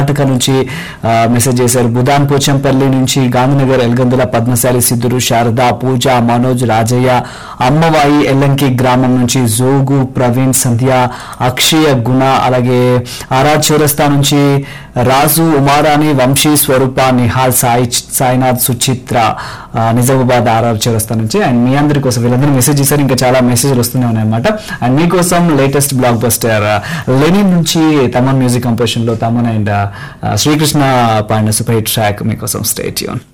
కర్ణాటక నుంచి మెసేజ్ చేశారు బుధాన్ పోచంపల్లి నుంచి గాంధీనగర్ ఎల్గందుల పద్మశాలి సిద్ధురు శారద పూజ మనోజ్ రాజయ్య అమ్మవాయి ఎల్లంకి గ్రామం నుంచి జోగు ప్రవీణ్ సంధ్య అక్షయ గుణ అలాగే ఆరా చౌరస్తా నుంచి రాజు ఉమారాణి వంశీ స్వరూప నిహాల్ సాయి సాయినాథ్ సుచిత్ర ఆ, నిజామాబాద్ ఆర్ఆర్ చౌరస్తా నుంచి అండ్ మీ అందరి కోసం వీళ్ళందరూ మెసేజ్ చేశారు ఇంకా చాలా మెసేజ్లు వస్తూనే ఉన్నాయి అనమాట అండ్ మీకోసం లేటెస్ట్ బ్లాక్ బస్టర్ లెనిన్ నుంచి తమన్ మ్యూజిక్ కంపోజిషన్ లో తమన్ అండ్ శ్రీకృష్ణ పాడిన సూపర్ హిట్ ట్రాక్ మీకోసం స్టేట్ యూన్